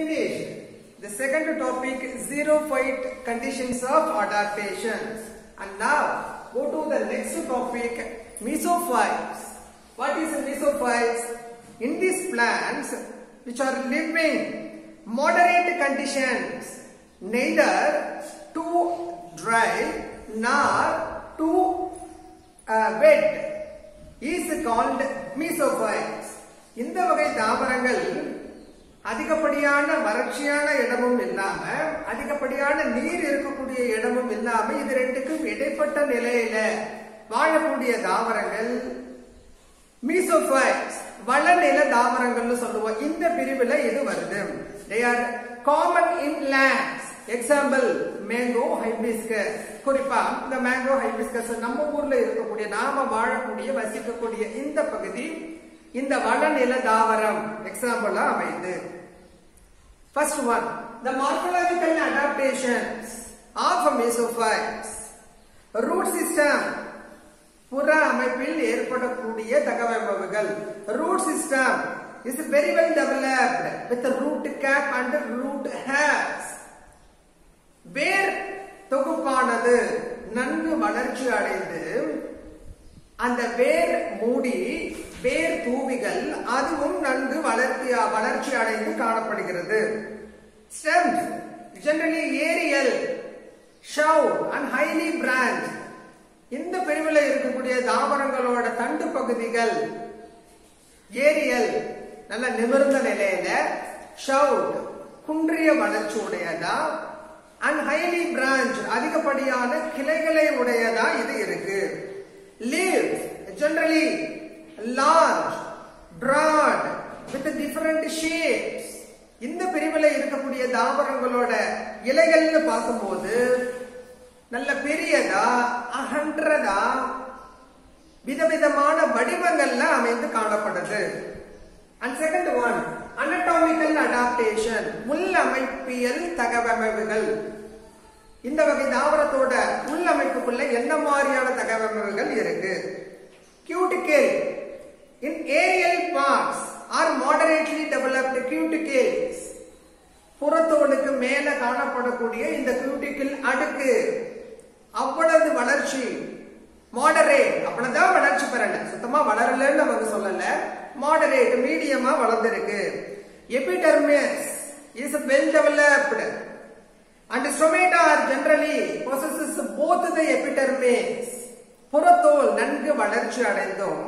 finished the second topic xerophyte conditions of adaptations and now go to the next topic mesophytes what is mesophytes in these plants which are living moderate conditions neither too dry nor too uh, wet is called mesophytes இந்த வகை தாவரங்கள் அதிகப்படியான வறட்சியான இடமும் இல்லாம அதிகப்படியான நீர் இருக்கக்கூடிய இடமும் இல்லாம இது ரெண்டுக்கும் இடைப்பட்ட நிலையில வாழக்கூடிய தாவரங்கள் மீசோஃபைட்ஸ் வளநில தாவரங்கள்னு சொல்லுவோம் இந்த பிரிவுல இது வருது they are common in lands example mango hibiscus குறிப்பா இந்த மேங்கோ ஹைபிஸ்கஸ் நம்ம ஊர்ல இருக்கக்கூடிய நாம வாழக்கூடிய வசிக்கக்கூடிய இந்த பகுதி இந்த வளநில தாவரம் எக்ஸாம்பிளா அமைது first one the morphological adaptations of mesophytes root system புற அமைப்பில் ஏற்படக்கூடிய தகவமைப்புகள் root system is very well developed with root cap and root hairs வேர் தொகுப்பானது நன்கு வளர்ச்சி அடைந்து அந்த வேர் மூடி வேர் தூவிகள் அதுவும் நன்கு வளர்ச்சி வளர்ச்சி அடைந்து காணப்படுகிறது stems generally aerial show and highly branch இந்த பிரிவில் இருக்கக்கூடிய தாவரங்களோட தண்டு பகுதிகள் ஏரியல் நல்ல நிமிர்ந்த நிலையில ஷவுட் குன்றிய வளர்ச்சி உடையதா அண்ட் ஹைலி பிரான்ச் அதிகப்படியான கிளைகளை உடையதா இது இருக்கு leaves generally large broad with different shapes இந்த பிரிவில் இருக்கக்கூடிய தாவரங்களோட இலைகள்னு பார்க்கும்போது நல்ல பெரியதா அகன்றதா விதவிதமான வடிவங்கள்ல அமைந்து காணப்படுது and second one anatomical adaptation உள்ளமைப்பியல் தகவமைவுகள் இந்த வகை தாவரத்தோட உள்ளமைப்புக்குள்ள என்ன மாதிரியான தகவமைவுகள் இருக்கு cuticle in aerial parts are moderately developed cuticles புறத்தோலுக்கு மேல காணப்படக்கூடிய இந்த கியூட்டிக்கிள் அடுக்கு அவ்வளவு வளர்ச்சி மாடரேட் அவ்வளவுதான் வளர்ச்சி பெறல சுத்தமா வளரலன்னு அவங்க சொல்லல மாடரேட் மீடியமா வளர்ந்திருக்கு epidermis is well developed and stomata generally possesses both the epidermis புறத்தோல் நன்கு வளர்ச்சி அடைந்தும்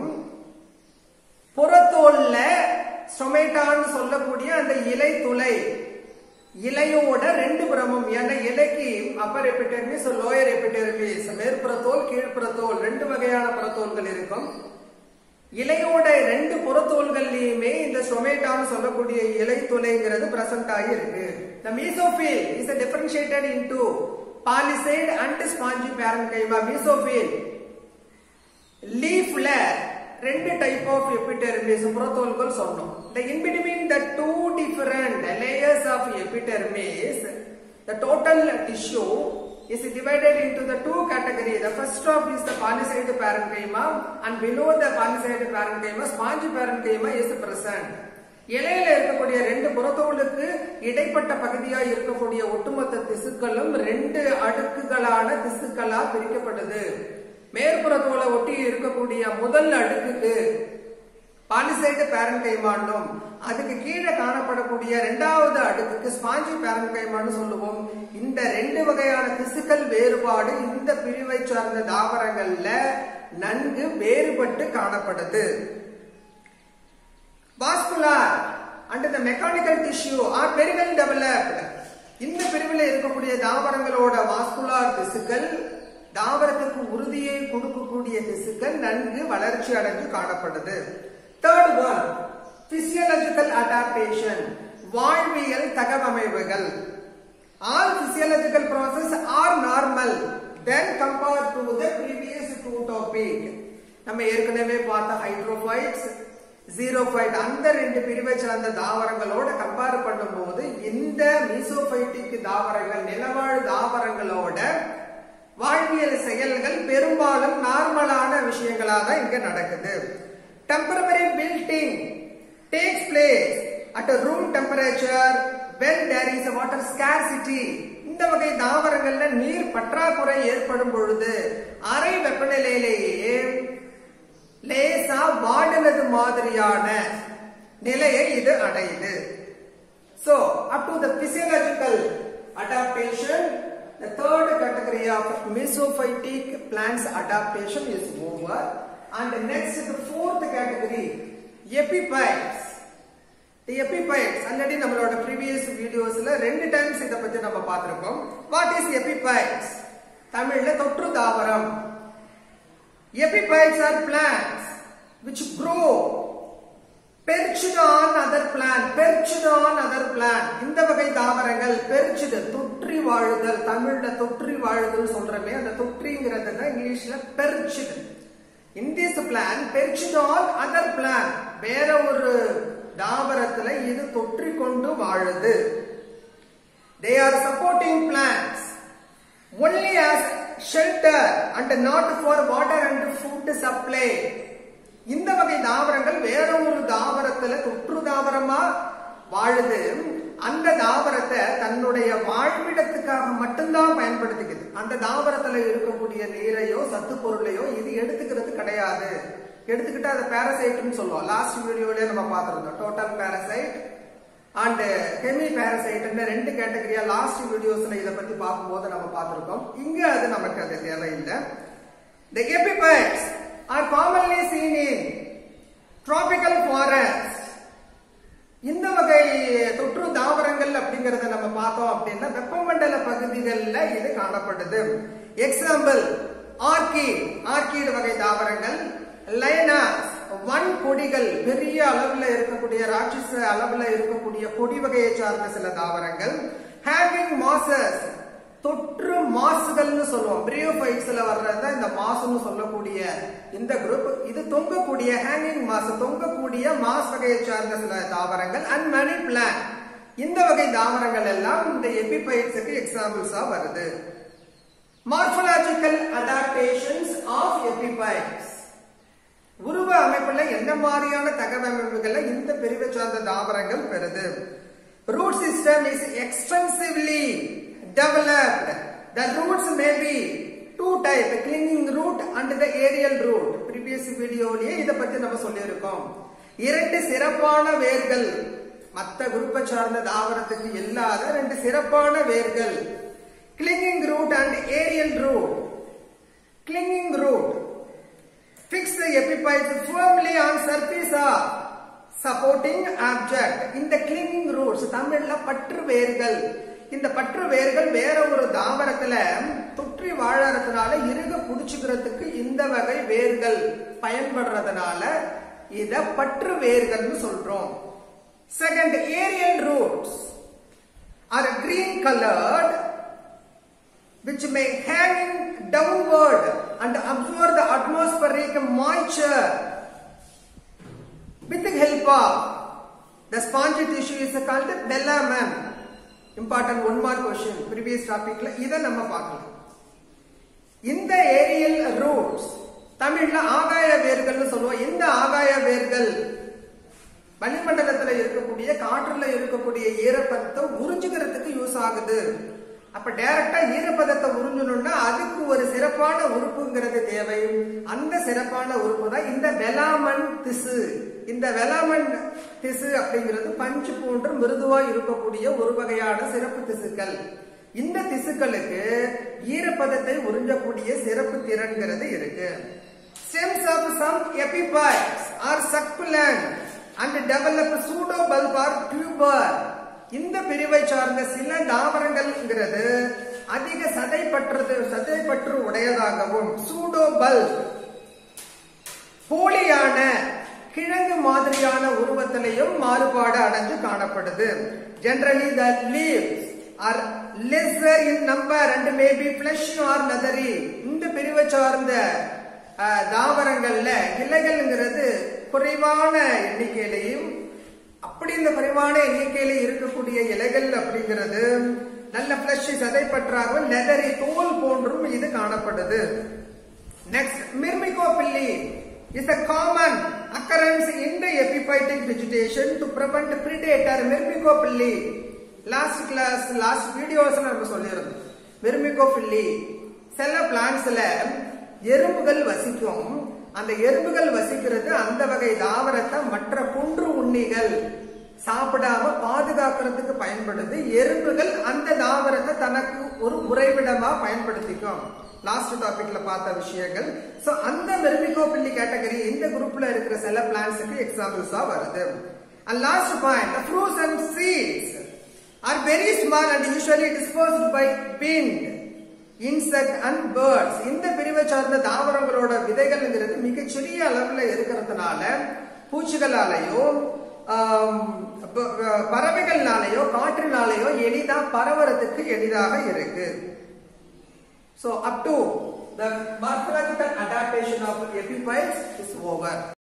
புறத்தோல்ல ஸ்டொமேட்டான்னு சொல்லக்கூடிய அந்த இலை துளை இலையோட ரெண்டு புறமும் ஏன்னா இலைக்கு அப்பர் எபிடெர்மிஸ் லோயர் எபிடெர்மிஸ் மேற்புறத்தோல் கீழ்ப்புறத்தோல் ரெண்டு வகையான புறத்தோல்கள் இருக்கும் இலையோட ரெண்டு புறத்தோல்கள்லயுமே இந்த ஸ்டொமேட்டான்னு சொல்லக்கூடிய இலை துளைங்கிறது பிரசன்ட் ஆகி இருக்கு the mesophil is differentiated into palisade and spongy parenchyma mesophil லீஃப்ல ரெண்டு டைப் ஆஃப் எபிடெர்மிஸ் புறத்தோல்கள் சொன்னோம் the in between the two different layers of epidermis the total tissue is divided into the two categories the first of is the palisade parenchyma and below the palisade parenchyma spongy parenchyma is present இலையில இருக்கக்கூடிய ரெண்டு புறத்தோலுக்கு இடைப்பட்ட பகுதியா இருக்கக்கூடிய ஒட்டுமொத்த திசுக்களும் ரெண்டு அடுக்குகளான திசுக்களா பிரிக்கப்படுது மேற்புற தோலை ஒட்டி இருக்கக்கூடிய முதல் அடுக்குக்கு பாலிசைடு பேரன்கைமாண்டும் அதுக்கு கீழே காணப்படக்கூடிய இரண்டாவது அடுக்குக்கு ஸ்பாஞ்சி பேரன்கைமான்னு சொல்லுவோம் இந்த ரெண்டு வகையான திசுக்கள் வேறுபாடு இந்த பிரிவை சார்ந்த தாவரங்கள்ல நன்கு வேறுபட்டு காணப்படுது vascular and the mechanical tissue are very well developed இந்த பிரிவில் இருக்கக்கூடிய தாவரங்களோட வாஸ்குலார் திசுக்கள் தாவரத்துக்கு உறுதியை கொடுக்கக்கூடிய திசுக்கள் நன்கு வளர்ச்சி அடைந்து காணப்படுது தேர்ட் ஒன் பிசியலஜிக்கல் அடாப்டேஷன் வாழ்வியல் தகவமைவுகள் all physiological process are normal then compared to the previous two topic நம்ம ஏற்கனவே பார்த்த ஹைட்ரோஃபைட்ஸ் ஜீரோஃபைட் அந்த ரெண்டு பிரிவை சார்ந்த தாவரங்களோட கம்பேர் பண்ணும்போது இந்த மீசோபைட்டிக் தாவரங்கள் நிலவாழ் தாவரங்களோட வாழ்வியல் செயல்கள் பெரும்பாலும் நார்மலான விஷயங்களா தான் இங்க நடக்குது temporary wilting takes place at a room temperature when there is a water scarcity இந்த வகை தாவரங்கள்ல நீர் பற்றாக்குறை ஏற்படும் பொழுது அறை வெப்பநிலையிலேயே லேசா வாடினது மாதிரியான நிலையை இது அடையுது So, up to the physiological adaptation, the third category of mesophytic plants adaptation is over. And the next, the fourth category, epiphytes. The epiphytes, already நம்மளோட previous videosல ரெண்டு times இத பத்தி நம்ம பார்த்திருக்கோம். What is epiphytes? தமிழ்ல தொற்று தாவரம். Epiphytes are plants which grow perched on other plant perched on other plant இந்த வகை தாவரங்கள் perched தொற்றி வாழுதல் தமிழ்ல தொற்றி வாழுதல் சொல்றமே அந்த தொற்றிங்கிறது தான் இங்கிலீஷ்ல perched in this plant perched on other plant வேற ஒரு தாவரத்துல இது தொற்றி கொண்டு வாழுது they are supporting plants only as shelter and not for water and food supply இந்த வகை தாவரங்கள் வேற ஒரு தாவரத்துல தொற்று தாவரமா வாழுது அந்த தாவரத்தை தன்னுடைய வாழ்விடத்துக்காக மட்டும்தான் பயன்படுத்திக்குது அந்த தாவரத்துல இருக்கக்கூடிய நீரையோ சத்து பொருளையோ இது எடுத்துக்கிறது கிடையாது எடுத்துக்கிட்டு அதை பாரசைட்னு சொல்லுவோம் லாஸ்ட் வீடியோலயே நம்ம பார்த்திருந்தோம் total parasite and hemiparasite ரெண்டு கேட்டகரியா லாஸ்ட் வீடியோஸ்ல இதை பத்தி பார்க்கும்போது நம்ம பார்த்திருக்கோம் இங்க அது நமக்கு அது தேவையில்லை The epiphytes are commonly seen in tropical forests. இந்த வகை தொற்று தாவரங்கள் அப்படிங்கறத நம்ம பார்த்தோம் அப்படின்னா வெப்பமண்டல பகுதிகளில் இது காணப்படுது எக்ஸாம்பிள் ஆர்கிட் ஆர்கிட் வகை தாவரங்கள் லைனாஸ் வன் கொடிகள் பெரிய அளவுல இருக்கக்கூடிய ராட்சச அளவுல இருக்கக்கூடிய கொடி வகையை சார்ந்த சில தாவரங்கள் ஹேவிங் மாசஸ் தொற்று மாசுகள்னு சொல்லுவோம் பிரியோபைட்ஸ்ல வர்றத இந்த மாசுன்னு சொல்லக்கூடிய இந்த குரூப் இது தொங்கக்கூடிய ஹேங்கிங் மாசு தொங்கக்கூடிய மாஸ் வகையை சார்ந்த சில தாவரங்கள் அண்ட் மணி பிளான் இந்த வகை தாவரங்கள் எல்லாம் இந்த எபிபைட்ஸுக்கு எக்ஸாம்பிள்ஸா வருது மார்பலாஜிக்கல் அடாப்டேஷன்ஸ் ஆஃப் எபிபைட்ஸ் உருவ அமைப்புல என்ன மாதிரியான தகவமைப்புகளை இந்த பிரிவை சார்ந்த தாவரங்கள் பெறுது root system is extensively developed. The roots may be two type, clinging root and the aerial root. Previous வீடியோலயே இத பத்தி நம்ம சொல்லியிருக்கோம் இரண்டு சிறப்பான வேர்கள் மத்த குரூப்பை சார்ந்த தாவரத்துக்கு இல்லாத ரெண்டு சிறப்பான வேர்கள் clinging root and aerial root clinging root fix the epiphytes firmly on surface of supporting object இந்த clinging roots தமிழ்ல பற்று வேர்கள் இந்த பற்று வேர்கள் வேற ஒரு தாவரத்துல தொற்றி வாழறதுனால இறுக புடிச்சுக்கிறதுக்கு இந்த வகை வேர்கள் பயன்படுறதுனால இத பற்று வேர்கள்னு சொல்றோம் second aerial roots are green coloured which may hang downward and absorb the atmospheric moisture with the help of the spongy tissue is called velamen. Important one more question. Previous topicல இதை நம்ம பார்க்கலாம் இந்த ஏரியல் ரூட்ஸ் தமிழ்ல ஆகாய வேர்கள்னு சொல்லுவோம் இந்த ஆகாய வேர்கள் வளிமண்டலத்துல இருக்கக்கூடிய காற்றுல இருக்கக்கூடிய ஈரப்பதத்தை உறிஞ்சுக்கிறதுக்கு யூஸ் ஆகுது அப்ப டைரக்டா ஈரப்பதத்தை உறிஞ்சணும்னா அதுக்கு ஒரு சிறப்பான உறுப்புங்கிறது தேவை அந்த சிறப்பான உறுப்பு தான் இந்த வெலாமன் திசு இந்த வெலாமன் திசு அப்படிங்கிறது பஞ்சு போன்று மிருதுவா இருக்கக்கூடிய ஒரு வகையான சிறப்பு திசுக்கள் இந்த திசுக்களுக்கு ஈரப்பதத்தை உறிஞ்சக்கூடிய சிறப்பு திறன்கிறது இருக்கு stems of some epiphytes are succulent and develop pseudo bulb or tuber இந்த பிரிவை சார்ந்த சில தாவரங்கள்ங்கிறது அதிக சதைப்பற்றது சதைப்பற்று உடையதாகவும் சூடோ பல்ப் போலியான கிழங்கு மாதிரியான உருவத்திலையும் மாறுபாடு அடைஞ்சு காணப்படுது generally the leaves are lesser in number and may be flesh or leathery இந்த பிரிவை சார்ந்த அஹ், தாவரங்கள்ல இலைகள்ங்கிறது குறைவான எண்ணிக்கையிலையும் அப்படி இந்த குறைவான எண்ணிக்கையில இருக்கக்கூடிய இலைகள் அப்படிங்கிறது நல்ல பிளஷ் சதைப்பற்றாகவும் லெதரி தோல் போன்றும் இது காணப்படுது next myrmecophily is a common occurrence in the epiphytic vegetation to prevent predator myrmecopilli. Last class, last videos நம்ம சொல்லியிருந்தோம் மெர்மிகோபில்லி சில பிளான்ஸ்ல எறும்புகள் வசிக்கும் அந்த எறும்புகள் வசிக்கிறது அந்த வகை தாவரத்தை மற்ற புன்று உண்ணிகள் சாப்பிடாம பாதுகாக்கிறதுக்கு பயன்படுது எறும்புகள் அந்த தாவரத்தை தனக்கு ஒரு உறைவிடமா பயன்படுத்திக்கும் லாஸ்ட் டாபிக்ல பார்த்த விஷயங்கள் சோ அந்த மெர்மிகோபில்லி கேட்டகரி இந்த குரூப்ல இருக்கிற சில பிளான்ஸுக்கு எக்ஸாம்பிள்ஸா வருது and last point the fruits and seeds are very small and usually dispersed by wind insect and birds இந்த பிரிவை சார்ந்த தாவரங்களோட விதைகள்ங்கிறது மிகச்சிறிய அளவுல இருக்கிறதுனால பூச்சிகளாலேயோ ஆம், ப- ப- பறவைகள்னாலேயோ காற்றினாலேயோ எளிதா பரவறதுக்கு எளிதாக இருக்கு So up to the morphological adaptation of epiphytes is over.